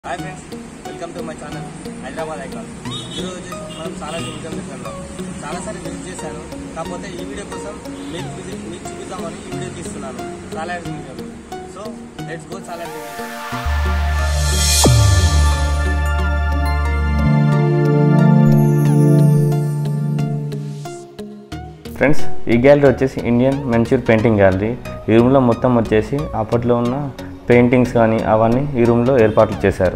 hi friends welcome to my channel Hyderabad icon ఈరోజు వచ్చేసి మనం చాలా మ్యూజియం వెళ్తున్నాం చాలాసార్లు విజిట్ చేశాను కాకపోతే ఈ వీడియో కోసం మీకు విజిట్ మీకు చూపిద్దామని ఈ వీడియో తీస్తున్నాను చాలా మ్యూజియం సో లెట్స్ గో చాలా ఫ్రెండ్స్ ఈ గ్యాలరీ వచ్చేసి ఇండియన్ మెన్యూర్ పెయింటింగ్ గ్యాలరీ ఈ రూమ్లో మొత్తం వచ్చేసి అప్పట్లో ఉన్న పెయింటింగ్స్ కానీ అవన్నీ ఈ రూమ్లో ఏర్పాట్లు చేశారు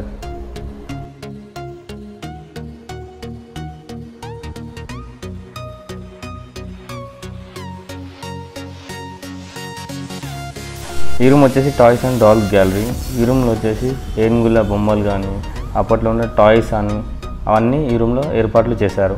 ఈ రూమ్ వచ్చేసి టాయ్స్ అండ్ డాల్స్ గ్యాలరీ ఈ రూమ్లో వచ్చేసి ఏనుగుల బొమ్మలు కానీ అప్పట్లో ఉన్న టాయ్స్ అని అవన్నీ ఈ రూమ్లో ఏర్పాట్లు చేశారు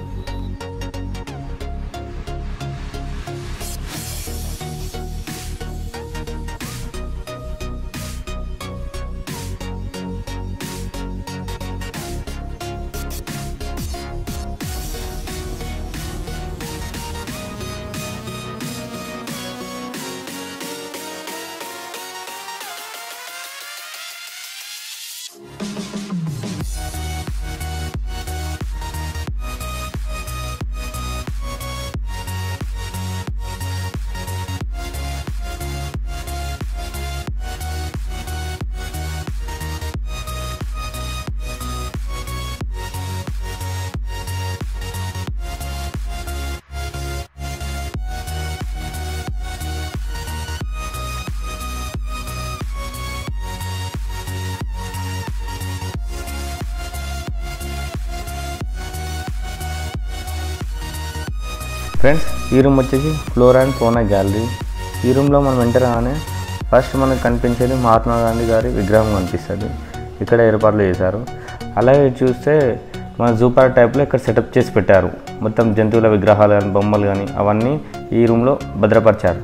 ఫ్రెండ్స్ ఈ రూమ్ వచ్చేసి ఫ్లోర్ అండ్ ఫోనా గ్యాలరీ ఈ రూమ్లో మనం ఎంటర్ కాగానే ఫస్ట్ మనకు కనిపించేది మహాత్మా గాంధీ గారి విగ్రహం కనిపిస్తుంది ఇక్కడ ఏర్పాట్లు చేశారు అలాగే చూస్తే మన జూపార్ టైప్లో ఇక్కడ సెటప్ చేసి పెట్టారు మొత్తం జంతువుల విగ్రహాలు కానీ బొమ్మలు కానీ అవన్నీ ఈ రూమ్లో భద్రపరిచారు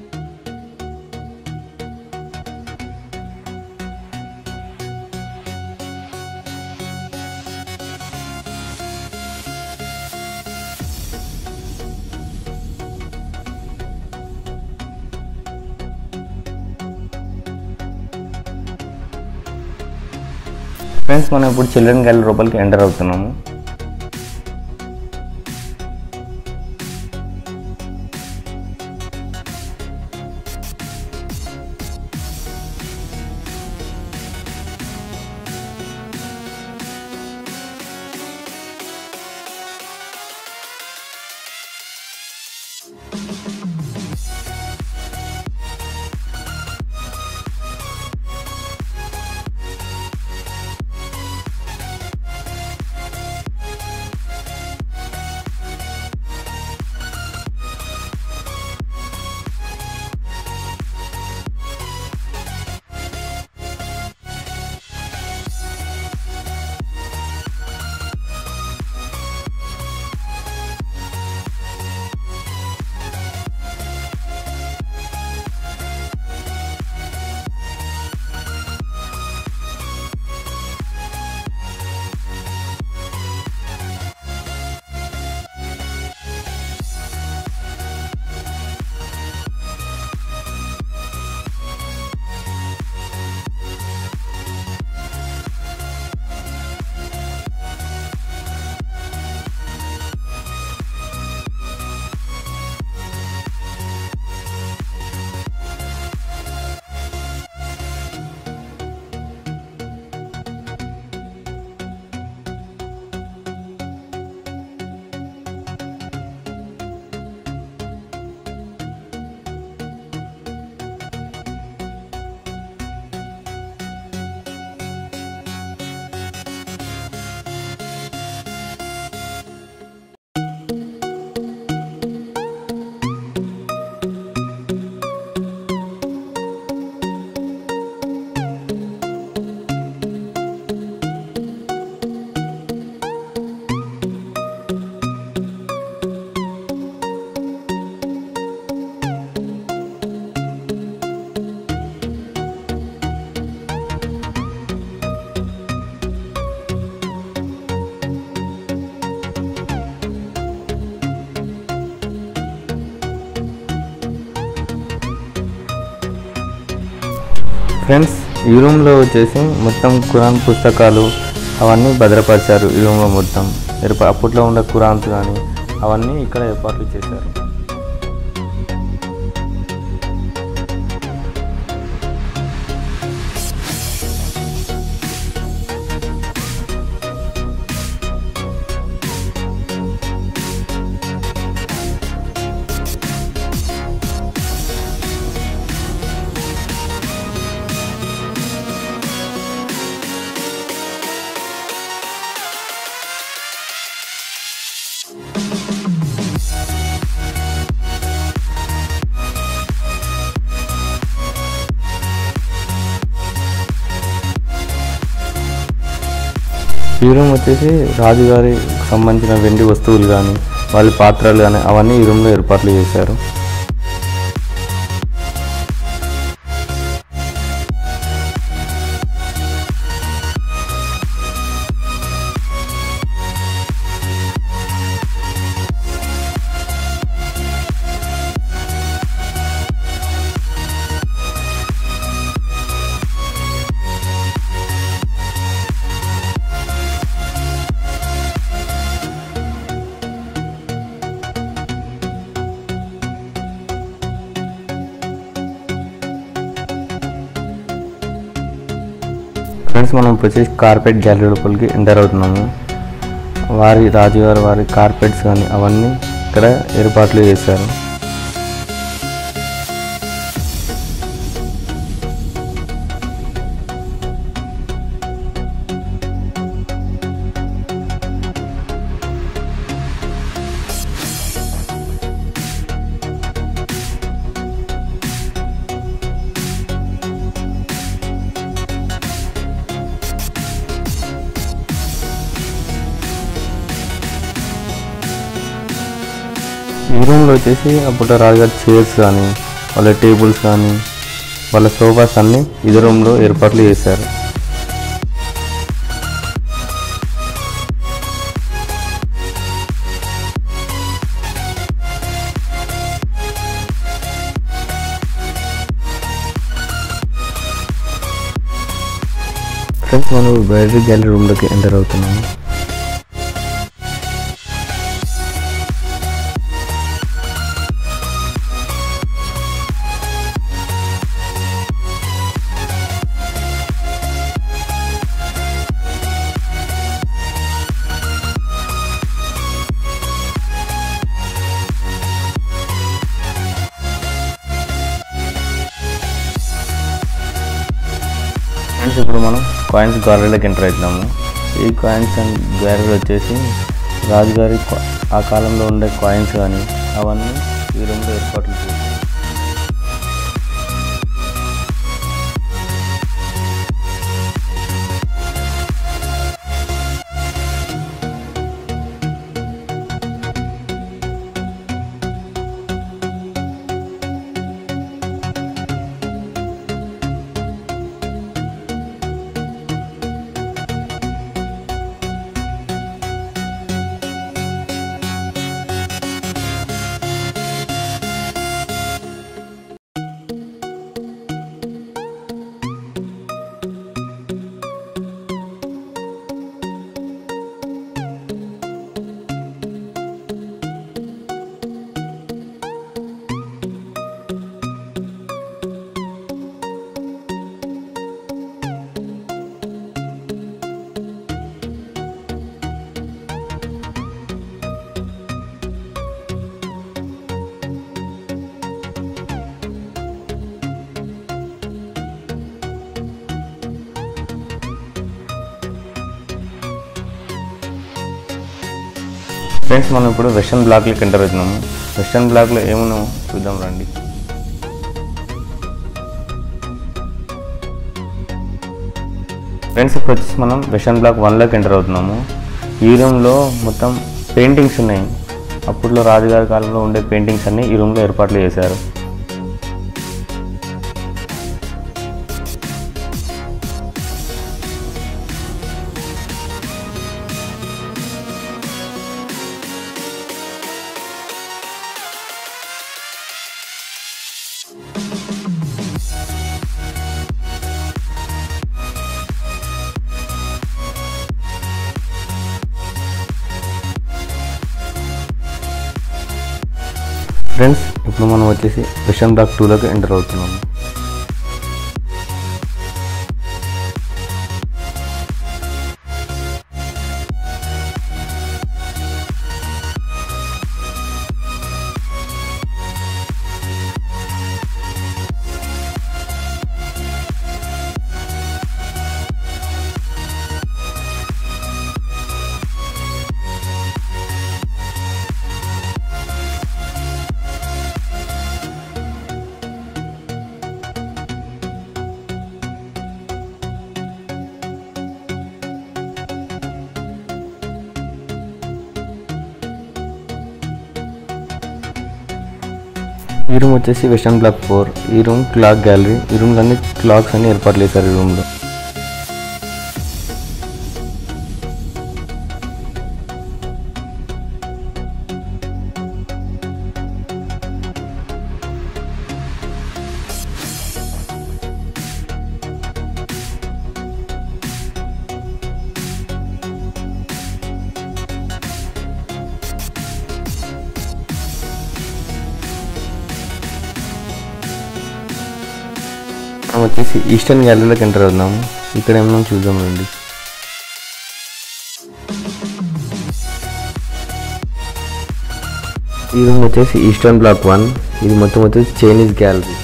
ఫ్రెండ్స్ మనం ఇప్పుడు చిల్డ్రన్ గ్యాలరీ లోపలికి ఎంటర్ అవుతున్నాము ఫ్రెండ్స్ ఈ రూమ్లో వచ్చేసి మొత్తం ఖురాన్ పుస్తకాలు అవన్నీ భద్రపరిచారు ఈ రూమ్లో మొత్తం ఏర్పా అప్పట్లో ఉండే ఖురాన్స్ కానీ అవన్నీ ఇక్కడ ఏర్పాట్లు చేశారు ఈ రూమ్ వచ్చేసి రాజుగారి సంబంధించిన వెండి వస్తువులు కానీ వాళ్ళ పాత్రలు కానీ అవన్నీ ఈ రూమ్లో ఏర్పాట్లు చేశారు ఫ్రెండ్స్ మనం ఇప్పుడు వచ్చేసి కార్పెట్ గ్యాలరీ లోపలికి ఎంటర్ అవుతున్నాము వారి రాజుగారు వారి కార్పెట్స్ కానీ అవన్నీ ఇక్కడ ఏర్పాట్లు చేశారు ఈ రూమ్లో వచ్చేసి అప్పుడు రాజుగారి చైర్స్ కానీ వాళ్ళ టేబుల్స్ కానీ వాళ్ళ సోఫాస్ అన్నీ ఇది రూమ్లో ఏర్పాట్లు చేశారు ఫ్రెండ్స్ మనం బయట గ్యాలరీ రూమ్లోకి ఎంటర్ అవుతున్నాము ఫ్రెండ్స్ ఇప్పుడు మనం కాయిన్స్ గ్యాలరీలోకి ఎంటర్ అవుతున్నాము ఈ కాయిన్స్ అండ్ గ్యాలరీ వచ్చేసి రాజుగారి కా- ఆ కాలంలో ఉండే కాయిన్స్ కానీ అవన్నీ ఈ రూమ్లో ఏర్పాట్లు చేశారు ఫ్రెండ్స్ మనం ఇప్పుడు వెస్టర్న్ బ్లాక్లోకి ఎంటర్ అవుతున్నాము వెస్టర్న్ బ్లాక్లో ఏమున్నాము చూద్దాం రండి ఫ్రెండ్స్ ఇప్పుడు వచ్చేసి మనం వెస్టర్న్ బ్లాక్ వన్లోకి ఎంటర్ అవుతున్నాము ఈ రూమ్లో మొత్తం పెయింటింగ్స్ ఉన్నాయి అప్పట్లో రాజుగారి కాలంలో ఉండే పెయింటింగ్స్ అన్నీ ఈ రూమ్లో ఏర్పాట్లు చేశారు ఫ్రెండ్స్ ఇప్పుడు మనం వచ్చేసి వెషన్ బ్లాక్ టూలోకి ఎంటర్ అవుతున్నాము ఈ రూమ్ వచ్చేసి వెస్టర్న్ బ్లాక్ ఫోర్ ఈ రూమ్ క్లాక్ గ్యాలరీ ఈ రూమ్లో అన్ని క్లాక్స్ అన్ని ఏర్పాట్లు చేశారు ఈ రూమ్లో మనం వచ్చేసి ఈస్టర్న్ గ్యాలరీలోకి ఎంటర్ అవుదాము ఇక్కడ ఏమన్నా చూద్దాం రండి ఈ రూమ్ వచ్చేసి ఈస్టర్న్ బ్లాక్ వన్ ఇది మొత్తం వచ్చేసి చైనీస్ గ్యాలరీ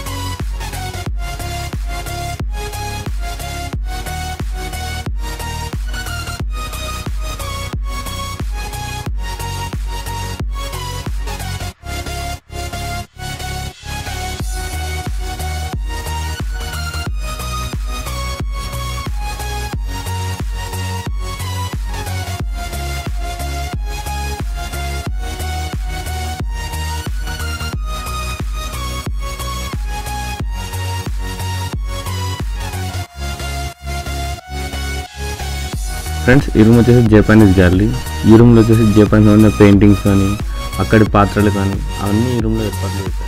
ఫ్రెండ్స్ ఈ రూమ్ వచ్చేసి జపానీస్ గ్యాలరీ ఈ రూమ్లో వచ్చేసి జపానీస్ ఉన్న పెయింటింగ్స్ కానీ అక్కడి పాత్రలు కానీ అవన్నీ ఈ రూమ్లో ఏర్పాట్లు చేశారు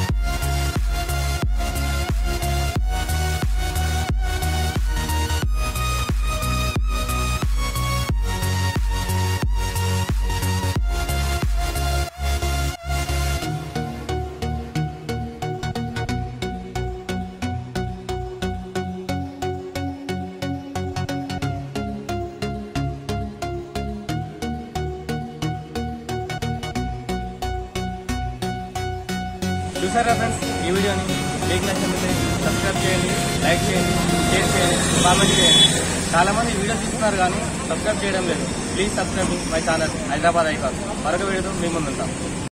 చూసారా ఫ్రెండ్స్ ఈ వీడియోని మీకు నచ్చినట్లయితే సబ్స్క్రైబ్ చేయండి లైక్ చేయండి షేర్ చేయండి కామెంట్ చేయండి చాలా మంది వీడియోస్ చూస్తున్నారు కానీ సబ్స్క్రైబ్ చేయడం లేదు please subscribe my channel Hyderabad icon మరొక వీడియోతో మీ ముందు ఉంటాం